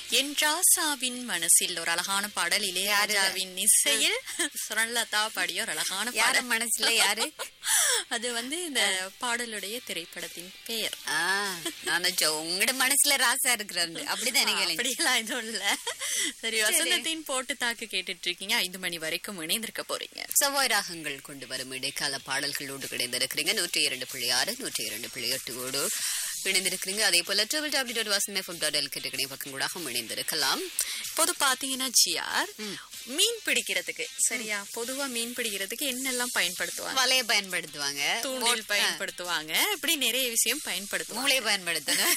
என் ராசாவின் மனசில் ஒரு அழகான பாடல் இளையராஜாவின் இசையில் சுரலதா பாடிய ஒரு அழகான யார பாடல் மனசுல யாரு அது வந்து இந்த பாடலுடைய திரைப்படத்தின் பெயர் ஆ, நான் நினைச்சேன், உங்களோட மனசுல ராசா இருக்கிறாரு அப்படிதான் நினைக்கிறேன் அப்படியெல்லாம் எதுவும் இல்ல சரி வசந்தத்தின் போட்டு தாக்கு கேட்டுட்டு இருக்கீங்க ஐந்து மணி வரைக்கும் இணைந்திருக்க போறீங்க செவ்வாய் ராகங்கள் கொண்டு வரும் இடைக்கால பாடல்களோடு கிடைந்திருக்கிறீங்க நூற்றி இரண்டு புள்ளி ஆறு நூற்றி இரண்டு புள்ளி எட்டோடு இணைந்திருக்கிறீங்க அதே போல triple W dot Vasan FM dot L கிட்ட பக்கம் கூட இணைந்திருக்கலாம் பொது பாத்தீங்கன்னா ஜிஆர் மீன் பிடிக்கிறதுக்கு சரியா பொதுவா மீன் பிடிக்கிறதுக்கு என்னெல்லாம் பயன்படுத்துவாங்க வலைய பயன்படுத்துவாங்க தூண்டில் பயன்படுத்துவாங்க இப்படி நிறைய விஷயம் பயன்படுத்துவாங்க மூளை பயன்படுத்தணும்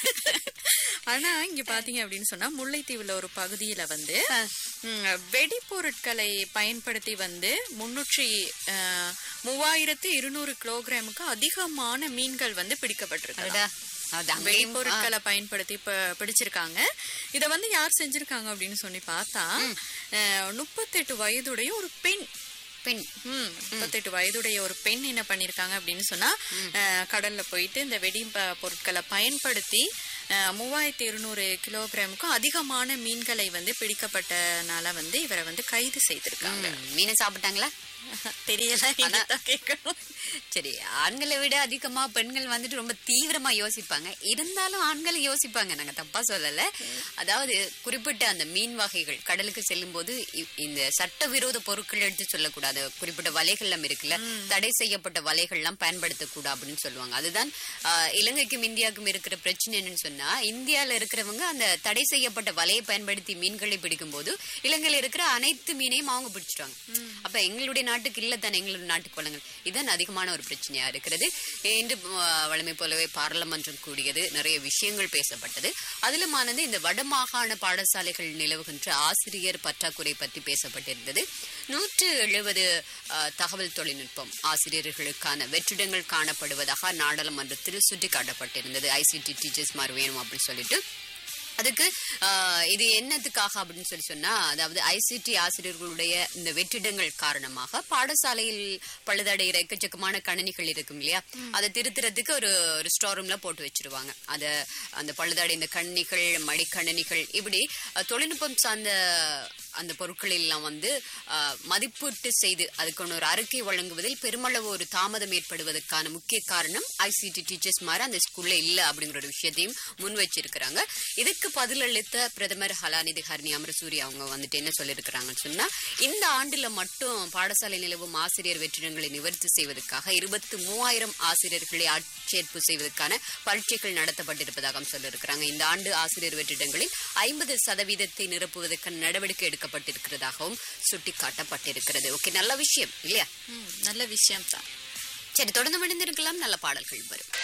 ஆனா இங்க பாத்தீங்க அப்படின்னு சொன்னா முல்லைத்தீவுல ஒரு பகுதியில வந்து ம், வெடிபொருட்களை பயன்படுத்தி வந்து முன்னூற்றி அஹ், மூவாயிரத்து இருநூறு கிலோகிராமுக்கு அதிகமான மீன்கள் வந்து பிடிக்கப்பட்டிருக்கு அடடா, அது அங்கேயும் வெடிபொருட்களை பயன்படுத்தி இப்ப பிடிச்சிருக்காங்க இத வந்து யார் செஞ்சிருக்காங்க அப்படின்னு சொல்லி பார்த்தா அஹ், முப்பத்தெட்டு வயதுடைய ஒரு பெண் பெண் ம், முப்பத்தெட்டு வயதுடைய ஒரு பெண் என்ன பண்ணிருக்காங்க அப்படின்னு சொன்னா அஹ், கடல்ல போயிட்டு இந்த வெடி ப- பொருட்களை பயன்படுத்தி அஹ், மூவாயிரத்தி இருநூறு கிலோகிராமுக்கும் அதிகமான மீன்களை வந்து பிடிக்கப்பட்டனால வந்து இவரை வந்து கைது செய்திருக்காங்க ம், மீனை சாப்பிட்டாங்களா தெரியல இனிதான் கேட்கணும் சரி ஆண்களை விட அதிகமா பெண்கள் வந்துட்டு ரொம்ப தீவிரமா யோசிப்பாங்க இருந்தாலும் ஆண்கள் யோசிப்பாங்க நாங்க தப்பா சொல்லல அதாவது குறிப்பிட்ட அந்த மீன் வகைகள் கடலுக்கு செல்லும் போது இ- இந்த சட்டவிரோத பொருட்கள் எடுத்து சொல்லக்கூடாது குறிப்பிட்ட வலைகள்லாம் இருக்குல்ல தடை செய்யப்பட்ட வலைகள்லாம் பயன்படுத்தக்கூடாது அப்படின்னு சொல்லுவாங்க அதுதான் ஆஹ், இலங்கைக்கும் இந்தியாவுக்கும் இருக்கிற பிரச்சனை என்னன்னு சொன்னா இந்தியால இருக்கிறவங்க அந்த தடை செய்யப்பட்ட வலையை பயன்படுத்தி மீன்களை பிடிக்கும் போது இலங்கையில இருக்கிற அனைத்து மீனையும் அவங்க பிடிச்சிட்டாங்க அப்ப எங்களுடைய நாட்டுக்கு இல்ல தானே எங்களுடைய நாட்டுக்கு வளங்கள் இதுதான் அதிகமான ஒரு பிரச்சனையா இருக்கிறது இன்று ஆஹ், வழமை போலவே பாராளுமன்றம் கூடியது நிறைய விஷயங்கள் பேசப்பட்டது அதிலுமானது இந்த வடமாகாண பாடசாலைகள் நிலவுகின்ற ஆசிரியர் பற்றாக்குறை பற்றி பேசப்பட்டிருந்தது நூற்று எழுபது தகவல் தொழில்நுட்பம் ஆசிரியர்களுக்கான வெற்றிடங்கள் காணப்படுவதாக நாடாளுமன்றத்தில் சுட்டிக்காட்டப்பட்டிருந்தது ஐசிடி டீச்சர்ஸ் மாதிரி வேணும் அப்படின்னு சொல்லிட்டு அதுக்கு ஆஹ், இது என்னத்துக்காக அப்படின்னு சொல்லி சொன்னா அதாவது ஐசிடி ஆசிரியர்களுடைய இந்த வெற்றிடங்கள் காரணமாக பாடசாலையில் பழுதடைகிற எக்கச்சக்கமான கணினிகள் இருக்கும் இல்லையா அதை திருத்துறதுக்கு ஒரு ஒரு ஸ்டோர் ரூம்ல போட்டு வச்சிருவாங்க அத அந்த பழுதடைந்த கணினிகள் மடிக்கணினிகள் இப்படி அஹ், தொழில்நுட்பம் சார்ந்த அந்த பொருட்கள் எல்லாம் வந்து ஆஹ், மதிப்பீட்டு செய்து அதுக்கான ஒரு அறிக்கை வழங்குவதில் பெருமளவு ஒரு தாமதம் ஏற்படுவதற்கான முக்கிய காரணம் ஐசிடி டீச்சர்ஸ் மாதிரி அந்த ஸ்கூல்ல இல்ல அப்படிங்கிற ஒரு விஷயத்தையும் முன் வச்சிருக்கிறாங்க இதுக்கு பதிலளித்த பிரதமர் ஹலாநிதி ஹர்னி அமரசூரி அவங்க வந்துட்டு என்ன சொல்லியிருக்கிறாங்கன்னு சொன்னா இந்த ஆண்டுல மட்டும் பாடசாலை நிலவும் ஆசிரியர் வெற்றிடங்களை நிவர்த்தி செய்வதற்காக இருபத்தி மூவாயிரம் ஆசிரியர்களை ஆட்சேர்ப்பு செய்வதற்கான பரீட்சைகள் நடத்தப்பட்டிருப்பதாக சொல்லியிருக்கிறாங்க இந்த ஆண்டு ஆசிரியர் வெற்றிடங்களில் ஐம்பது சதவீதத்தை நிரப்புவதற்கான நடவடிக்கை எடுக்கப்பட்டிருக்கிறதாகவும் சுட்டிக்காட்டப்பட்டிருக்கிறது ஓகே நல்ல விஷயம் இல்லையா ம், நல்ல விஷயம் தான் சரி தொடர்ந்து மணிந்திருக்கலாம் நல்ல பாடல்கள் வரும்